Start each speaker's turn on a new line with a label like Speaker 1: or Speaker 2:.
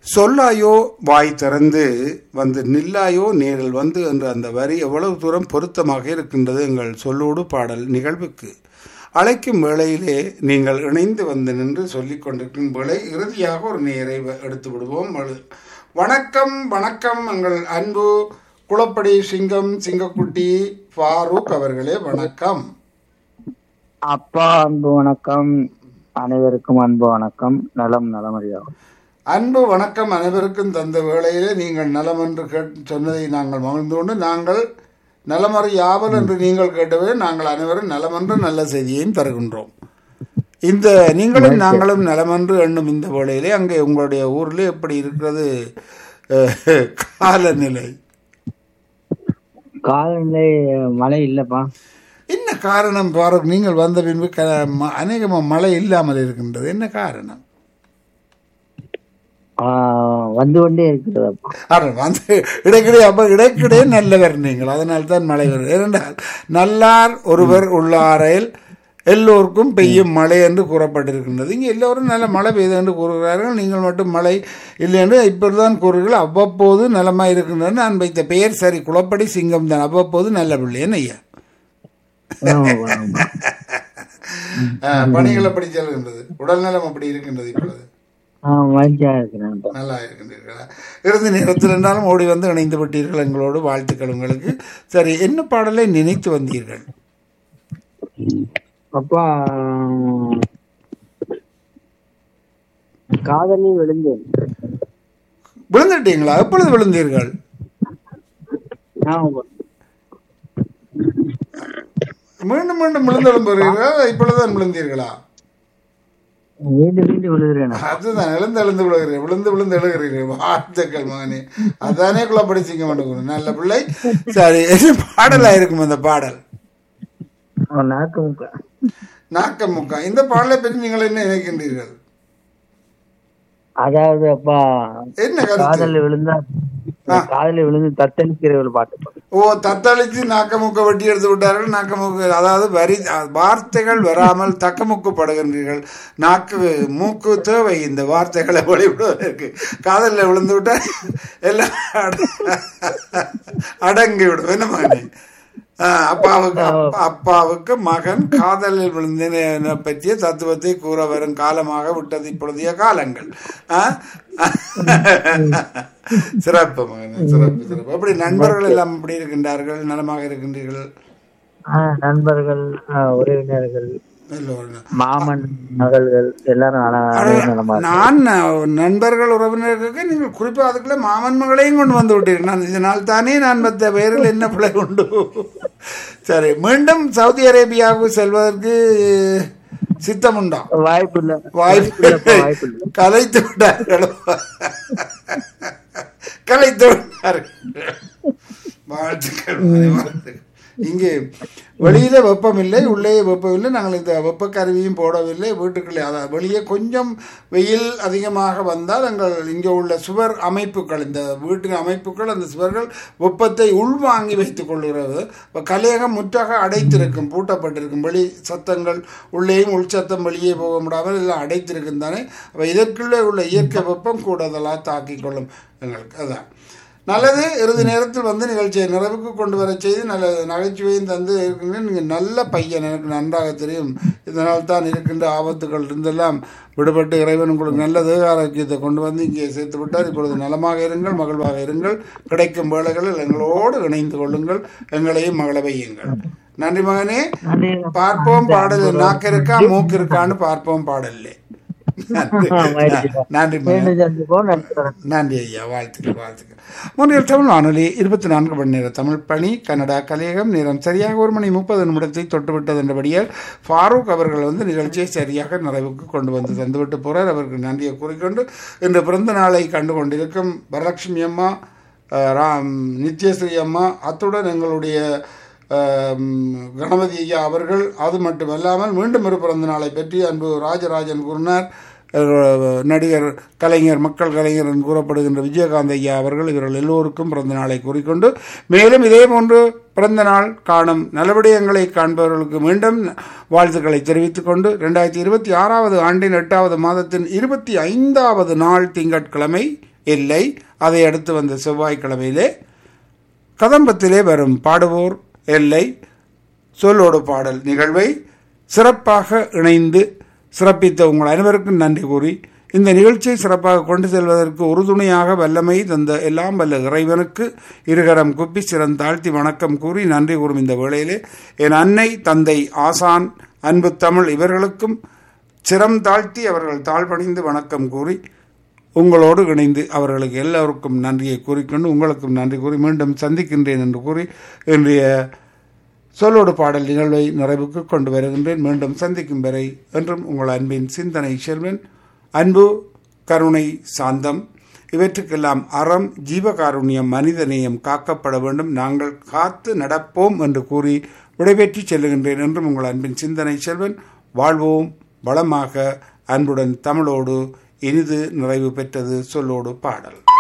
Speaker 1: சொல்லாயோ வாய் திறந்து வந்து நில்லாயோ நேரில் வந்து என்ற அந்த வரி எவ்வளவு தூரம் பொருத்தமாக இருக்கின்றது எங்கள் சொல்லோடு பாடல் நிகழ்வுக்கு அழைக்கும் வேளையிலே நீங்கள் இணைந்து வந்து நின்று சொல்லிக் கொண்டிருக்கும் வேளை இறுதியாக ஒரு நேரை வ- எடுத்து விடுவோம் வலு- வணக்கம் வணக்கம் எங்கள் அன்பு குளப்படி சிங்கம் சிங்கக்குட்டி ஃபாரூக் அவர்களே வணக்கம்
Speaker 2: அப்பா அன்பு வணக்கம் அனைவருக்கும் அன்பு வணக்கம் நலம் நலமறியாகும்
Speaker 1: அன்பு வணக்கம் அனைவருக்கும் தந்த வேளையிலே நீங்கள் நலம் என்று கேட் சொன்னதை நாங்கள் மகிழ்ந்து கொண்டு நாங்கள் நலமறை யாவல் என்று நீங்கள் கேட்டவே நாங்கள் அனைவரும் நலமென்று நல்ல செய்தியையும் தருகின்றோம் இந்த நீங்களும் நாங்களும் நலமென்று எண்ணும் இந்த வேளையிலே அங்கே உங்களுடைய ஊரிலே எப்படி இருக்கிறது அஹ், காலநிலை
Speaker 2: காலநிலை மழை இல்லப்பா
Speaker 1: என்ன காரணம் பாருங்க நீங்கள் வந்த பின்பு க ம- அநேகமாக மழை இல்லாமல் இருக்கின்றது என்ன காரணம்
Speaker 2: ஆஹ் வந்து கொண்டே இருக்கிறதப்பா
Speaker 1: ஆனால் வந்து இடைக்கிடையே அப்போ இடைக்கிடையே நல்லவர் நீங்கள் அதனால் தான் மழை வருது ஏனென்றால் நல்லார் ஒருவர் உள்ளாரையில் எல்லோருக்கும் பெய்யும் மழை என்று கூறப்பட்டிருக்கின்றது இங்கே எல்லோரும் நல்ல மழை பெய்து என்று கூறுகிறார்கள் நீங்கள் மட்டும் மழை இல்லை என்று இப்படிதான் கூறுகிறீர்கள் அவ்வப்போது நலமாக இருக்கின்றது நான் வைத்த பெயர் சரி குளப்படி சிங்கம் தான் அவ்வப்போது நல்ல பிள்ளையன் ஐயா
Speaker 2: ஆமாப்பா, ஆமா.
Speaker 1: ஆ, பணிகள் அப்படி செல்கின்றது உடல்நலம் அப்படி இருக்கின்றது இப்பொழுது
Speaker 2: ஆஹ் மகிழ்ச்சியா இருக்கிறேன்ப்பா
Speaker 1: நல்லா இருக்கின்றீர்களா இறுதி நேரத்தில் இருந்தாலும் ஓடி வந்து இணைந்து விட்டீர்கள் எங்களோடு வாழ்த்துக்கள் உங்களுக்கு சரி என்ன பாடலை நினைத்து வந்தீர்கள்
Speaker 2: அப்பா காதலில் விழுந்தேன்
Speaker 1: விழுந்துட்டீங்களா எப்பொழுது விழுந்தீர்கள்
Speaker 2: ஆமாப்பா
Speaker 1: மீண்டும் மீண்டும் விழுந்தெழும் பெறுகிறீர்களா இப்பொழுதுதான் விழுந்தீர்களா
Speaker 2: மீண்டும் மீண்டும் விழுகிறேன்
Speaker 1: அதுதான் எழுந்து எழுந்து விழுகிறீர்கள் விழுந்து விழுந்து எழுகிறீர்கள் வாழ்த்துக்கள் மகனே அதானே குழப்படிச்சிக்க மாட்டேங்கிறோம் நல்ல பிள்ளை சரி என்ன பாடலா இருக்கும் அந்த பாடல்
Speaker 2: நாக்கு முக்கா
Speaker 1: நாக்கம் முக்கா இந்த பாடலை பற்றி நீங்கள் என்ன நினைக்கின்றீர்கள்
Speaker 2: அதாவது அப்பா
Speaker 1: என்ன கருத்து
Speaker 2: காதலில் விழுந்தா காதலில் விழுந்து தத்தளிக்கிற ஒரு பாட்டு
Speaker 1: ஓ தத்தளித்து நாக்கமுக்க வெட்டி எடுத்து விட்டார்கள் நாக்கமுக்கு அதாவது வரி வார்த்தைகள் வராமல் தக்கமுக்கு படுகின்றீர்கள் நாக்கு மூக்கு தேவை இந்த வார்த்தைகளை வெளிவிடுவதற்கு காதலில் விழுந்து விட்டால் எல்லாம் அட- அடங்கி விடும் என்ன மகனே ஆ, அப்பாவுக்கு அப்பா- அப்பாவுக்கு மகன் காதலில் விழுந்தன பற்றிய தத்துவத்தை கூற வரும் காலமாக விட்டது இப்பொழுதைய காலங்கள் ஆ? சிறப்பு மகனே சிறப்பு சிறப்பு அப்படி நண்பர்கள் எல்லாம் எப்படி இருக்கின்றார்கள் நலமாக இருக்கின்றீர்கள்
Speaker 2: ஆஹ் நண்பர்கள் ஆஹ் உறவினர்கள்
Speaker 1: எல்லோரும்
Speaker 2: மாமன் மகள்கள் எல்லாரும் நல- அனைவரும் நலமா இருக்கு.
Speaker 1: நான் அஹ், நண்பர்கள் உறவினர்களுக்கு நீங்கள் குறிப்பாக அதுக்குள்ள மாமன் மகளையும் கொண்டு வந்து விட்டீர்கள் நான் இதனால் தானே நான் மற்ற பெயரில் என்ன பிழை உண்டு சரி மீண்டும் சவுதி அரேபியாவுக்கு செல்வதற்கு சித்தம் உண்டா
Speaker 2: வாய்ப்பு இல்ல
Speaker 1: வாய்ப்பு
Speaker 2: இல்லப்பா, வாய்ப்பு இல்ல
Speaker 1: கலைத்து விட்டார்கள் கலைத்து விட்டார்கள் வாழ்த்துக்கள் வாழ்த்துக்கள். இங்கே வெளியில வெப்பம் இல்லை உள்ளே வெப்பம் இல்லை நாங்கள் இந்த வெப்ப கருவியும் போடவில்லை வீட்டுக்குள்ளே அதாவது வெளியே கொஞ்சம் வெயில் அதிகமாக வந்தால் எங்கள் இங்கே உள்ள சுவர் அமைப்புகள் இந்த வீட்டு அமைப்புகள் அந்த சுவர்கள் வெப்பத்தை உள்வாங்கி வைத்துக் கொள்கிறது இப்போ கலையகம் முற்றாக அடைத்திருக்கும் பூட்டப்பட்டிருக்கும் வெளி சத்தங்கள் உள்ளேயும் உள் சத்தம் வெளியே போக முடியாமல் எல்லாம் அடைத்திருக்கும் தானே அப்போ இதற்குள்ளே உள்ள இயற்கை வெப்பம் கூடுதலாக தாக்கிக் கொள்ளும் எங்களுக்கு அதான் நல்லது இறுதி நேரத்தில் வந்து நிகழ்ச்சியை நிறைவுக்கு கொண்டு வர செய்து நல்ல நகைச்சுவையும் தந்து இருக்கின்ற நீங்கள் நல்ல பையன் எனக்கு நன்றாக தெரியும் இதனால் தான் இருக்கின்ற ஆபத்துகள் இருந்தெல்லாம் விடுபட்டு இறைவன் உங்களுக்கு நல்ல தேக ஆரோக்கியத்தை கொண்டு வந்து இங்கே சேர்த்து விட்டார் இப்பொழுது நலமாக இருங்கள் மகிழ்வாக இருங்கள் கிடைக்கும் வேலைகளில் எங்களோடு இணைந்து கொள்ளுங்கள் எங்களையும் மகள வையுங்கள் நன்றி மகனே
Speaker 2: நன்றி.
Speaker 1: பார்ப்போம் பாடல் நாக்கு இருக்கா மூக்கு இருக்கான்னு பார்ப்போம் பாடல்லே நன்றி
Speaker 2: மகிழ்ச்சிப்பா.
Speaker 1: நன்றி மகனே
Speaker 2: மீண்டும் சந்திப்போம் நன்றி வணக்கம்.
Speaker 1: நன்றி ஐயா வாழ்த்துக்கள் வாழ்த்துக்கள் முன்னில் தமிழ் வானொலி இருபத்தி நான்கு மணி நேர தமிழ் பணி கனடா கலையகம் நேரம் சரியாக ஒரு மணி முப்பது நிமிடத்தை தொட்டுவிட்டது என்றபடியால் ஃபாரூக் அவர்கள் வந்து நிகழ்ச்சியை சரியாக நிறைவுக்கு கொண்டு வந்து தந்துவிட்டு போறார் அவருக்கு நன்றியை கூறிக்கொண்டு இன்று பிறந்த நாளை கண்டு கொண்டிருக்கும் வரலட்சுமி அம்மா அஹ், ராம் நித்யஸ்ரீ அம்மா அத்துடன் எங்களுடைய ஆம், கணபதி ஐயா அவர்கள் அது மட்டுமல்லாமல் மீண்டும் ஒரு பிறந்த நாளை பற்றி அன்பு ராஜராஜன் கூறினார் அஹ், நடிகர் கலைஞர் மக்கள் கலைஞர் என்று கூறப்படுகின்ற விஜயகாந்த் ஐயா அவர்கள் இவர்கள் எல்லோருக்கும் பிறந்த நாளை கூறிக்கொண்டு மேலும் இதே போன்று பிறந்த நாள் காணும் நலவிடயங்களை காண்பவர்களுக்கு மீண்டும் வாழ்த்துக்களை தெரிவித்துக் கொண்டு ரெண்டாயிரத்தி இருபத்தி ஆறாவது ஆண்டின் எட்டாவது மாதத்தின் இருபத்தி ஐந்தாவது நாள் திங்கட்கிழமை எல்லை அதை அடுத்து வந்த செவ்வாய்க்கிழமையிலே கதம்பத்திலே வரும் பாடுவோர் எல்லை சொல்லோடு பாடல் நிகழ்வை சிறப்பாக இணைந்து சிறப்பித்த உங்கள் அனைவருக்கும் நன்றி கூறி இந்த நிகழ்ச்சியை சிறப்பாக கொண்டு செல்வதற்கு உறுதுணையாக வல்லமை தந்த எல்லாம் வல்ல இறைவனுக்கு இருகரம் குப்பி சிறந்தாழ்த்தி வணக்கம் கூறி நன்றி கூறும் இந்த வேளையிலே என் அன்னை தந்தை ஆசான் அன்பு தமிழ் இவர்களுக்கும் சிரம் தாழ்த்தி அவர்கள் தாழ்பணிந்து வணக்கம் கூறி உங்களோடு இணைந்து அவர்களுக்கு எல்லோருக்கும் நன்றியை கூறிக்கொண்டு உங்களுக்கும் நன்றி கூறி மீண்டும் சந்திக்கின்றேன் என்று கூறி இன்றைய சொல்லோடு பாடல் நிகழ்வை நிறைவுக்கு கொண்டு வருகின்றேன் மீண்டும் சந்திக்கும் வரை என்றும் உங்கள் அன்பின் சிந்தனை செல்வன் அன்பு கருணை சாந்தம் இவற்றுக்கெல்லாம் அறம் ஜீவகாருண்யம் மனிதநேயம் காக்கப்பட வேண்டும் நாங்கள் காத்து நடப்போம் என்று கூறி விடைபெற்று செல்லுகின்றேன் என்றும் உங்கள் அன்பின் சிந்தனை செல்வன் வாழ்வோம் வளமாக அன்புடன் தமிழோடு இனிது நிறைவு பெற்றது சொல்லோடு பாடல்